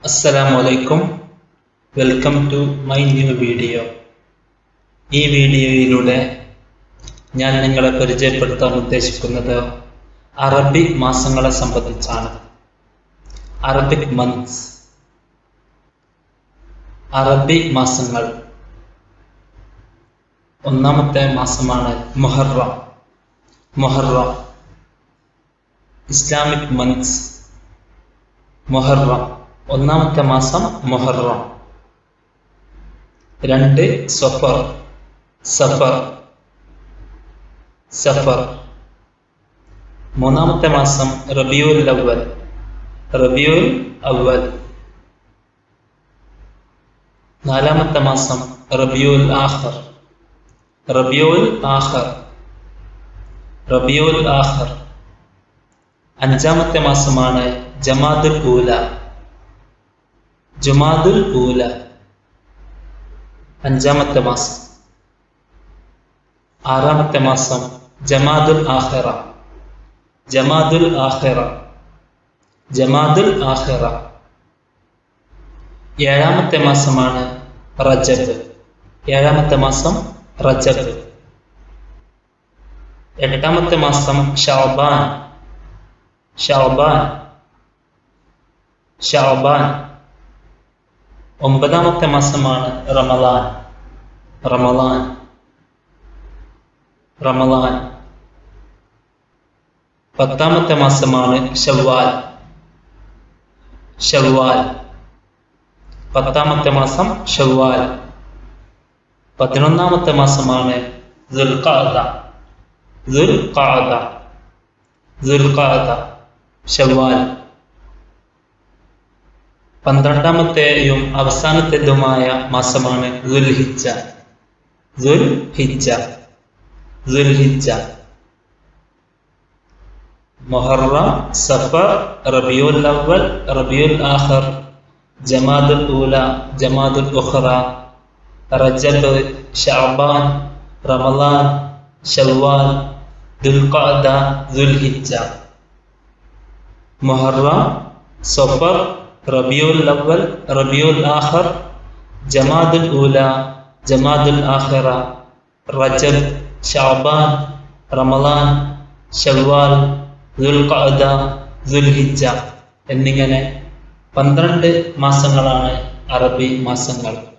അസ്സലാമലൈക്കും welcome to my new video ഈ വീഡിയോയിലൂടെ ഞാൻ നിങ്ങളെ പരിചയപ്പെടുത്താൻ ഉദ്ദേശിക്കുന്നത് അറബി മാസങ്ങളെ സംബന്ധിച്ചാണ് അറബിക് മന്ത്സ് അറബി മാസങ്ങൾ ഒന്നാമത്തെ മാസമാണ് മൊഹറം മൊഹറം ഇസ്ലാമിക് മന്ത്സ് മൊഹറം ഒന്നാമത്തെ മാസം മൊഹറം രണ്ട് സഫർ സഫർ സഫർ മൂന്നാമത്തെ മാസം റബിയുൽ അവൽ റബിയുൽ അവൽ നാലാമത്തെ മാസം റബിയുൽ ആഖർ റബിയുൽ ആഖർ റബിയുൽ ആഖർ അഞ്ചാമത്തെ മാസമാണ് ജമാദുൽ ഊല ജുമാദുൽ ഊല അഞ്ചാമത്തെ മാസം ആറാമത്തെ മാസം ജമാദുൽ ആഖിറ ജമാദുൽ ആഖിറ ജമാദുൽ ആഖിറ ഏഴാമത്തെ മാസമാണ് റജബ് ഏഴാമത്തെ മാസം റജബ് എട്ടാമത്തെ മാസം ഷാബാൻ ഷാബാൻ ഷാബാൻ ഒമ്പതാമത്തെ മാസമാണ് റമലാൻ റമലാൻ റമലാൻ പത്താമത്തെ മാസമാണ് ഷവ്വാൽ ഷവ്വാൽ പത്താമത്തെ മാസം ഷവ്വാൽ പതിനൊന്നാമത്തെ മാസമാണ് ദുൽഖാദ ദുൽഖാദ ദുൽഖാദ ഷവ്വാൽ പന്ത്രണ്ടാമത്തെയും അവസാനത്തേതുമായ മാസമാണ് ദുൽഹിജ ദുൽഹിജ ദുൽഹിജ മൊഹറം സഫർ റബിയുൽ അവൽ റബിയുൽ ആഖർ ജമാദുൽ ഊല ജമാദുൽ ഉഖറ റജബ് ഷഅബാൻ റമളാൻ ഷവ്വാൽ ദുൽഖഅദ ദുൽഹിജ മുഹറം സഫർ റബിയുൽ അവൽ റബിയുൽ ആഖർ ജമാദുൽ ഊല ജമാദുൽ ആഖിറ റജബ് ഷഅബാൻ റമളാൻ ഷവ്വാൽ ദുൽഖഅദ ദുൽഹിജ്ജ എന്നിങ്ങനെ പന്ത്രണ്ട് മാസങ്ങളാണ് അറബി മാസങ്ങൾ